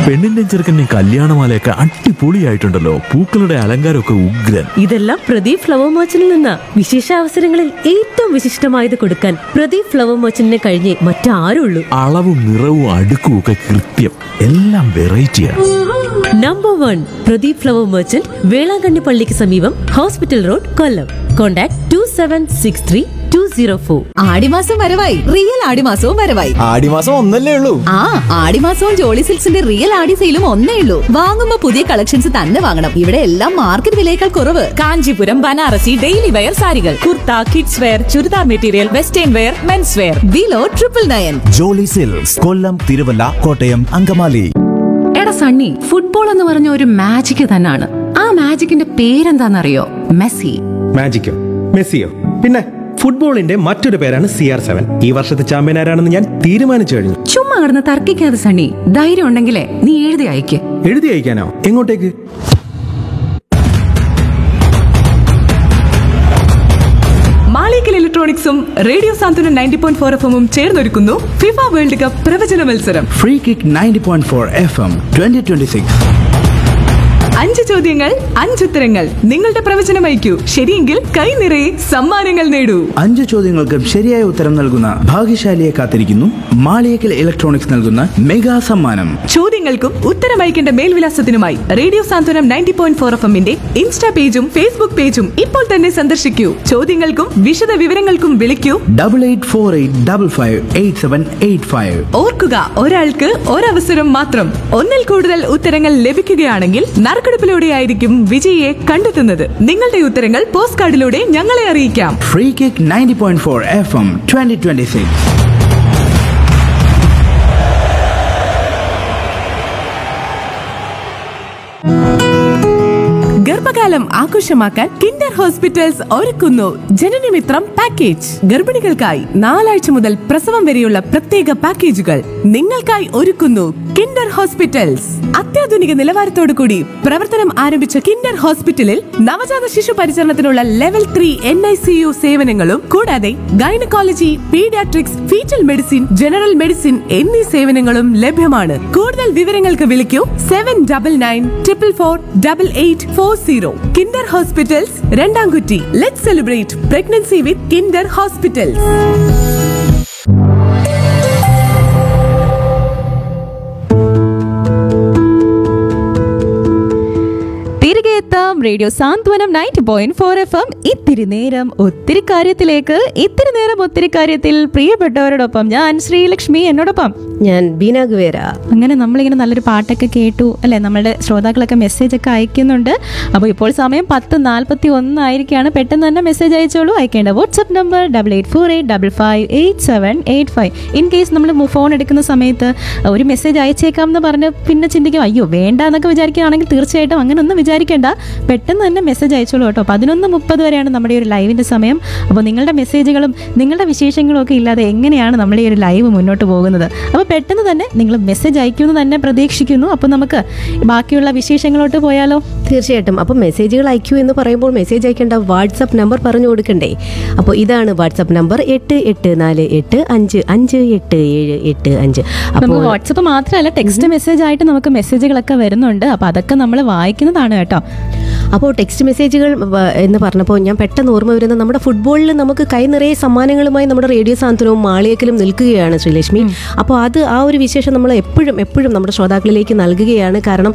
പെണ്ണിന്റെ ചെറുക്കന്റെ കല്യാണമാലയൊക്കെ അടിപൊളിയായിട്ടുണ്ടല്ലോ പൂക്കളുടെ അലങ്കാരമൊക്കെ ഉഗ്രൻ ഇതെല്ലാം പ്രദീപ് ഫ്ലവർ മർച്ചന്റിൽ നിന്ന വിശേഷ അവസരങ്ങളിൽ ഏറ്റവും വിശിഷ്ടമായത് കൊടുക്കാൻ പ്രദീപ് ഫ്ലവർ മർച്ചന്റിനെ കഴിഞ്ഞേ മറ്റാരുള്ളൂ അളവും നിറവും അടുക്കും ഒക്കെ കൃത്യം എല്ലാം വെറൈറ്റിയാണ് number one Pradeep flower merchant Velankanni പള്ളിക്ക് സമീപം hospital road Kollam contact two seven six three two zero four ആടിമാസം വരവായി റിയൽ ആടിമാസവും വരവായി ആടിമാസം ഒന്നല്ലേ ഉള്ളൂ ആ ആടിമാസവും ജോളി സിൽക്സിന്റെ റിയൽ ആടി സെയിലും ഒന്നേ ഉള്ളൂ വാങ്ങുമ്പോ പുതിയ കളക്ഷൻസ് തന്നെ വാങ്ങണം ഇവിടെ എല്ലാം മാർക്കറ്റ് വിലയേക്കാൾ കുറവ് കാഞ്ചീപുരം ബനാറസി ഡെയിലി വെയർ സാരികൾ kurta kids wear churidar material western wear men's wear below triple nine Jolly silks Kollam Thiruvalla Kottayam Angamaly എടാ സണ്ണി ഫുട്ബോൾ എന്ന് പറഞ്ഞ ഒരു മാജിക് തന്നെയാണ് ആ മാജിക്കിന്റെ പേരെന്താണെന്നറിയോ മെസ്സി മാജിക്കോ മെസ്സിയോ പിന്നെ ഫുട്ബോളിന്റെ മറ്റൊരു പേരാണ് സി ആർ സെവൻ ഈ വർഷത്തെ ചാമ്പ്യൻ ആരാണെന്ന് ഞാൻ തീരുമാനിച്ചു കഴിഞ്ഞു ചുമ്മാ കിടന്ന് തർക്കിക്കാതെ സണ്ണി ധൈര്യം ഉണ്ടെങ്കിലേ നീ എഴുതി അയക്ക് എഴുതി അയക്കാനോ എങ്ങോട്ടേക്ക് മാളിക്കൽ ഇലക്ട്രോണിക്സും radio Santhwanam ninety point four F എമ്മും ചേർന്നൊരുക്കുന്നു ഫിഫ വേൾഡ് കപ്പ് പ്രവചന മത്സരം free kick ninety point four F M twenty twenty six അഞ്ച് ചോദ്യങ്ങൾ അഞ്ചുത്തരങ്ങൾ നിങ്ങളുടെ പ്രവചനം അയക്കൂ ശരിയെങ്കിൽ കൈ നിറയെ സമ്മാനങ്ങൾ നേടൂ അഞ്ച് ചോദ്യങ്ങൾക്കും ശരിയായ ഉത്തരം നൽകുന്ന ഭാഗ്യശാലിയെ കാത്തിരിക്കുന്നു മാളിയേക്കൽ ഇലക്ട്രോണിക്സ് നൽകുന്ന മെഗാ സമ്മാനം ചോദ്യങ്ങൾക്കും ഉത്തരം അയക്കേണ്ട മേൽവിലാസത്തിനുമായി radio Santhwanam ninety point four F എമ്മിന്റെ ഇൻസ്റ്റാ പേജും ഫേസ്ബുക്ക് പേജും ഇപ്പോൾ തന്നെ സന്ദർശിക്കൂ ചോദ്യങ്ങൾക്കും വിശദ വിവരങ്ങൾക്കും വിളിക്കൂ double eight four eight double five eight seven eight five ഓർക്കുക ഒരാൾക്ക് ഒരവസരം മാത്രം ഒന്നിൽ കൂടുതൽ ഉത്തരങ്ങൾ ലഭിക്കുകയാണെങ്കിൽ നറുക്കെടുപ്പിലൂടെയായിരിക്കും വിജയിയെ കണ്ടെത്തുന്നത് നിങ്ങളുടെ ഉത്തരങ്ങൾ പോസ്റ്റ് കാർഡിലൂടെ ഞങ്ങളെ അറിയിക്കാം free kick ninety point four F M twenty twenty six ഗർഭകാലം ആഘോഷമാക്കാൻ കിൻഡർ ഹോസ്പിറ്റൽസ് ഒരുക്കുന്നു ജനനമിത്രം പാക്കേജ് ഗർഭിണികൾക്കായി നാലാഴ്ച മുതൽ പ്രസവം വരെയുള്ള പ്രത്യേക പാക്കേജുകൾ നിങ്ങൾക്കായി ഒരുക്കുന്നു കിൻഡർ ഹോസ്പിറ്റൽസ് അത്യാധുനിക നിലവാരത്തോടു കൂടി പ്രവർത്തനം ആരംഭിച്ച കിൻഡർ ഹോസ്പിറ്റലിൽ നവജാത ശിശു പരിചരണത്തിനുള്ള level three N I C U സേവനങ്ങളും കൂടാതെ gynaecology paediatrics fetal medicine general medicine എന്നീ സേവനങ്ങളും ലഭ്യമാണ് കൂടുതൽ വിവരങ്ങൾക്ക് വിളിക്കൂ seven double nine triple four double eight four zero Kinder hospitals Randamkutty let celebrate pregnancy with Kinder hospitals തിരികെ എത്താം radio Santhwanam ninety point four F M ഇത്തിരി നേരം ഒത്തിരി കാര്യത്തിലേക്ക് ഇത്തിരി നേരം ഒത്തിരി കാര്യത്തിൽ പ്രിയപ്പെട്ടവരോടൊപ്പം ഞാൻ ശ്രീലക്ഷ്മി എന്നോടൊപ്പം ഞാൻ ബീന ഗുവേര അങ്ങനെ നമ്മളിങ്ങനെ നല്ലൊരു പാട്ടൊക്കെ കേട്ടു അല്ലെ നമ്മളുടെ ശ്രോതാക്കളൊക്കെ മെസ്സേജ് ഒക്കെ അയക്കുന്നുണ്ട് അപ്പോൾ ഇപ്പോൾ സമയം പത്ത് നാൽപ്പത്തി ഒന്നായിരിക്കാണ് പെട്ടെന്ന് തന്നെ മെസ്സേജ് അയച്ചോളൂ അയക്കേണ്ട WhatsApp number double eight four eight double five eight seven eight five in case നമ്മൾ ഫോൺ എടുക്കുന്ന സമയത്ത് ഒരു മെസ്സേജ് അയച്ചേക്കാം എന്ന് പറഞ്ഞ് പിന്നെ ചിന്തിക്കും അയ്യോ വേണ്ട എന്നൊക്കെ വിചാരിക്കുകയാണെങ്കിൽ തീർച്ചയായിട്ടും അങ്ങനെ ഒന്നും വിചാരിക്കേണ്ട പെട്ടെന്ന് തന്നെ മെസ്സേജ് അയച്ചോളൂ കേട്ടോ പതിനൊന്ന് മുപ്പത് വരെയാണ് നമ്മുടെ ഈ ഒരു ലൈവിൻ്റെ സമയം അപ്പോൾ നിങ്ങളുടെ മെസ്സേജുകളും നിങ്ങളുടെ വിശേഷങ്ങളും ഒക്കെ ഇല്ലാതെ എങ്ങനെയാണ് നമ്മുടെ ഈ ഒരു ലൈവ് മുന്നോട്ട് പോകുന്നത് അപ്പോൾ പെട്ടെന്ന് തന്നെ നിങ്ങൾ മെസ്സേജ് അയക്കുമെന്ന് തന്നെ പ്രതീക്ഷിക്കുന്നു അപ്പോൾ നമുക്ക് ബാക്കിയുള്ള വിശേഷങ്ങളോട്ട് പോയാലോ തീർച്ചയായിട്ടും അപ്പോൾ മെസ്സേജുകൾ അയക്കൂ എന്ന് പറയുമ്പോൾ മെസ്സേജ് അയക്കേണ്ട വാട്സപ്പ് നമ്പർ പറഞ്ഞു കൊടുക്കണ്ടേ അപ്പോൾ ഇതാണ് വാട്സപ്പ് നമ്പർ എട്ട് എട്ട് നാല് എട്ട് അഞ്ച് അഞ്ച് എട്ട് ഏഴ് എട്ട് അഞ്ച് അപ്പോൾ നമുക്ക് വാട്സപ്പ് മാത്രമല്ല ടെക്സ്റ്റ് മെസ്സേജ് ആയിട്ട് നമുക്ക് മെസ്സേജുകളൊക്കെ വരുന്നുണ്ട് അപ്പോൾ അതൊക്കെ നമ്മൾ വായിക്കുന്നതാണ് കേട്ടോ അപ്പോൾ ടെക്സ്റ്റ് മെസ്സേജുകൾ വ- എന്ന് പറഞ്ഞപ്പോൾ ഞാൻ പെട്ടെന്ന് ഓർമ്മ വരുന്നത് നമ്മുടെ ഫുട്ബോളിൽ നമുക്ക് കൈ നിറയെ സമ്മാനങ്ങളുമായി നമ്മുടെ റേഡിയോ സാന്ത്വനവും മാളിയക്കലും നിൽക്കുകയാണ് ശ്രീലക്ഷ്മി അപ്പോൾ അത് ആ ഒരു വിശേഷം നമ്മൾ എപ്പോഴും എപ്പോഴും നമ്മുടെ ശ്രോതാക്കളിലേക്ക് നൽകുകയാണ് കാരണം